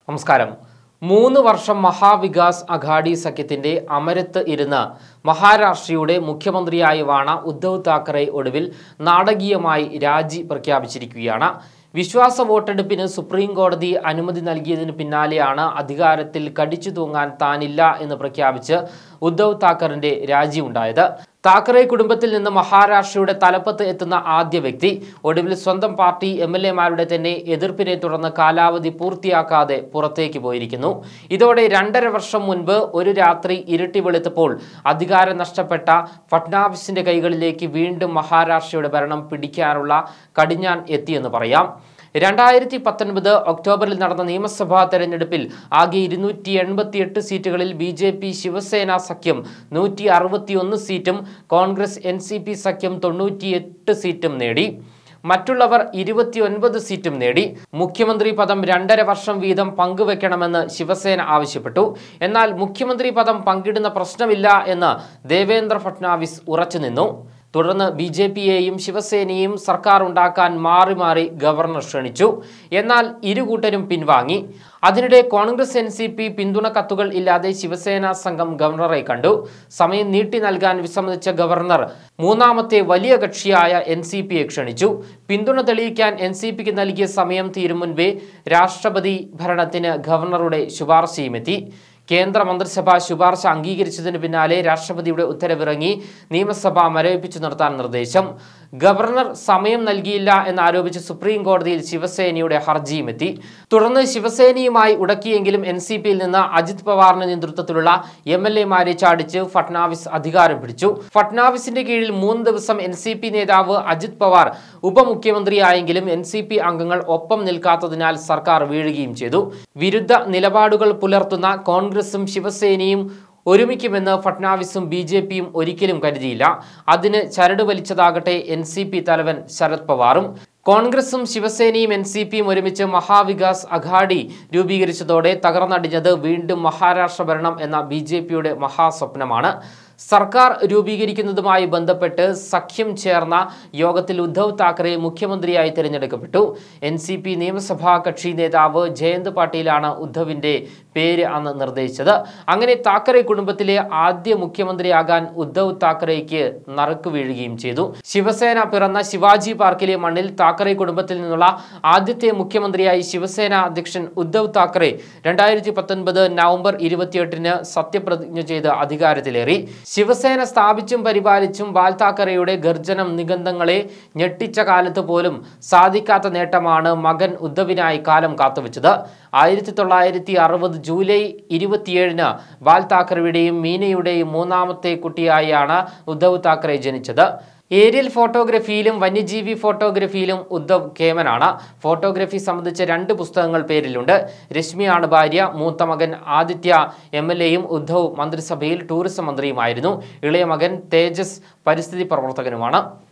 നമസ്കാരം മൂന്ന് വർഷം മഹാവികാസ് അഘാഡി സഖ്യത്തിന്റെ അമരത്ത് ഇരുന്ന് മഹാരാഷ്ട്രയുടെ മുഖ്യമന്ത്രിയായി വാണ ഉദ്ധവ് താക്കറെ ഒടുവിൽ നാടകീയമായി രാജി പ്രഖ്യാപിച്ചിരിക്കുകയാണ് വിശ്വാസ വോട്ടെടുപ്പിന് സുപ്രീം കോടതി അനുമതി നൽകിയതിന് പിന്നാലെയാണ് അധികാരത്തിൽ കടിച്ചു തൂങ്ങാൻ താനില്ല എന്ന് പ്രഖ്യാപിച്ച് ഉദ്ധവ് താക്കറിന്റെ രാജി ഉണ്ടായത് താക്കറെ കുടുംബത്തിൽ നിന്ന് മഹാരാഷ്ട്രയുടെ തലപ്പത്ത് എത്തുന്ന ആദ്യ വ്യക്തി ഒടുവിൽ സ്വന്തം പാർട്ടി എം എൽ എമാരുടെ തന്നെ എതിർപ്പിനെ തുടർന്ന് കാലാവധി പൂർത്തിയാക്കാതെ പുറത്തേക്ക് പോയിരിക്കുന്നു ഇതോടെ രണ്ടര വർഷം മുൻപ് ഒരു രാത്രി ഇരുട്ടി വെളുത്തപ്പോൾ അധികാരം നഷ്ടപ്പെട്ട ഫട്നാവിസിന്റെ കൈകളിലേക്ക് വീണ്ടും മഹാരാഷ്ട്രയുടെ ഭരണം പിടിക്കാനുള്ള കടിഞ്ഞാൻ എത്തിയെന്ന് പറയാം രണ്ടായിരത്തി പത്തൊൻപത് ഒക്ടോബറിൽ നടന്ന നിയമസഭാ തെരഞ്ഞെടുപ്പിൽ ആകെ ഇരുന്നൂറ്റി എൺപത്തിയെട്ട് സീറ്റുകളിൽ ബി ജെ പി ശിവസേന സഖ്യം നൂറ്റി അറുപത്തിയൊന്ന് സീറ്റും കോൺഗ്രസ് എൻ സി പി സഖ്യം തൊണ്ണൂറ്റിയെട്ട് സീറ്റും നേടി മറ്റുള്ളവർ ഇരുപത്തിയൊൻപത് സീറ്റും നേടി മുഖ്യമന്ത്രി പദം രണ്ടര വർഷം വീതം പങ്കുവെക്കണമെന്ന് ശിവസേന ആവശ്യപ്പെട്ടു എന്നാൽ മുഖ്യമന്ത്രി പദം പങ്കിടുന്ന പ്രശ്നമില്ല എന്ന് ദേവേന്ദ്ര ഫട്നാവിസ് ഉറച്ചുനിന്നു തുടർന്ന് ബി ജെ പിയെയും ശിവസേനയും സർക്കാർ ഉണ്ടാക്കാൻ മാറി മാറി ഗവർണർ ക്ഷണിച്ചു എന്നാൽ ഇരു കൂട്ടരും പിൻവാങ്ങി അതിനിടെ കോൺഗ്രസ് എൻ സി പി പിന്തുണ കത്തുകൾ ഇല്ലാതെ ശിവസേന സംഘം ഗവർണറെ കണ്ടു സമയം നീട്ടി നൽകാൻ വിസമ്മതിച്ച ഗവർണർ മൂന്നാമത്തെ വലിയ കക്ഷിയായ എൻ സി പിയെ ക്ഷണിച്ചു പിന്തുണ തെളിയിക്കാൻ എൻ സി പിക്ക് നൽകിയ സമയം തീരും മുൻപേ രാഷ്ട്രപതി ഭരണത്തിന് ഗവർണറുടെ ശുപാർശയുമെത്തി കേന്ദ്ര മന്ത്രിസഭ ശുപാർശ അംഗീകരിച്ചതിന് പിന്നാലെ രാഷ്ട്രപതിയുടെ ഉത്തരവിറങ്ങി നിയമസഭ മരവിപ്പിച്ചു നിർത്താൻ നിർദ്ദേശം ഗവർണർ സമയം നൽകിയില്ല എന്നാരോപിച്ച് സുപ്രീം കോടതിയിൽ ശിവസേനയുടെ ഹർജിയും എത്തി തുടർന്ന് ശിവസേനയുമായി ഉടക്കിയെങ്കിലും എൻ സി പിയിൽ നിന്ന് അജിത് പവാറിന്റെ നേതൃത്വത്തിലുള്ള എം എൽ എമാരെ ചാടിച്ച് ഫട്നാവിസ് അധികാരം പിടിച്ചു ഫട്നാവിസിന്റെ കീഴിൽ മൂന്ന് ദിവസം എൻ സി പി നേതാവ് അജിത് പവാർ ഉപമുഖ്യമന്ത്രിയായെങ്കിലും എൻ സി പി അംഗങ്ങൾ ഒപ്പം നിൽക്കാത്തതിനാൽ സർക്കാർ വീഴുകയും ചെയ്തു വിരുദ്ധ നിലപാടുകൾ പുലർത്തുന്ന കോൺഗ്രസും ശിവസേനയും ഒരുമിക്കുമെന്ന് ഫട്നാവിസും ബി ജെ പിയും ഒരിക്കലും കരുതിയില്ല അതിന് ചരട് വലിച്ചതാകട്ടെ എൻ സി പി തലവൻ ശരത് പവാറും കോൺഗ്രസും ശിവസേനയും എൻ സി പിയും ഒരുമിച്ച് മഹാവികാസ് അഘാഡി രൂപീകരിച്ചതോടെ തകർന്നടിഞ്ഞത് വീണ്ടും മഹാരാഷ്ട്ര ഭരണം എന്ന ബി ജെ പിയുടെ മഹാസ്വപ്നമാണ് സർക്കാർ രൂപീകരിക്കുന്നതുമായി ബന്ധപ്പെട്ട് സഖ്യം ചേർന്ന യോഗത്തിൽ ഉദ്ധവ് താക്കറെ മുഖ്യമന്ത്രിയായി തിരഞ്ഞെടുക്കപ്പെട്ടു എൻ സി പി നിയമസഭാ കക്ഷി നേതാവ് ജയന്ത് പാട്ടീലാണ് ഉദ്ധവിന്റെ പേര് അന്ന് നിർദ്ദേശിച്ചത് അങ്ങനെ താക്കറെ കുടുംബത്തിലെ ആദ്യ മുഖ്യമന്ത്രിയാകാൻ ഉദ്ധവ് താക്കറേക്ക് നറുക്ക് വീഴുകയും ചെയ്തു ശിവസേന പിറന്ന ശിവാജി പാർക്കിലെ മണ്ണിൽ താക്കറെ കുടുംബത്തിൽ നിന്നുള്ള ആദ്യത്തെ മുഖ്യമന്ത്രിയായി ശിവസേന അധ്യക്ഷൻ ഉദ്ധവ് താക്കറെ രണ്ടായിരത്തി പത്തൊൻപത് നവംബർ ഇരുപത്തിയെട്ടിന് സത്യപ്രതിജ്ഞ ചെയ്ത് അധികാരത്തിലേറി ശിവസേന സ്ഥാപിച്ചും പരിപാലിച്ചും ബാൽ താക്കറെയുടെ ഗർജനം നിഗന്ധങ്ങളെ ഞെട്ടിച്ച കാലത്ത് പോലും സാധിക്കാത്ത നേട്ടമാണ് മകൻ ഉദ്ധവിനായി കാലം കാത്തുവെച്ചത് ആയിരത്തി തൊള്ളായിരത്തി അറുപത് ജൂലൈ ഇരുപത്തിയേഴിന് ബാൽ താക്കറെയുടെയും മീനയുടെയും മൂന്നാമത്തെ കുട്ടിയായാണ് ഉദ്ധവ് താക്കറെ ജനിച്ചത് ഏരിയൽ ഫോട്ടോഗ്രഫിയിലും വന്യജീവി ഫോട്ടോഗ്രഫിയിലും ഉദ്ധവ് കേമനാണ് ഫോട്ടോഗ്രഫി സംബന്ധിച്ച രണ്ട് പുസ്തകങ്ങൾ പേരിലുണ്ട് രശ്മിയാണ് ഭാര്യ മൂത്ത മകൻ ആദിത്യ എം എൽ എയും ഉദ്ധവ് മന്ത്രിസഭയിൽ ടൂറിസം മന്ത്രിയുമായിരുന്നു ഇളയ മകൻ തേജസ് പരിസ്ഥിതി പ്രവർത്തകനുമാണ്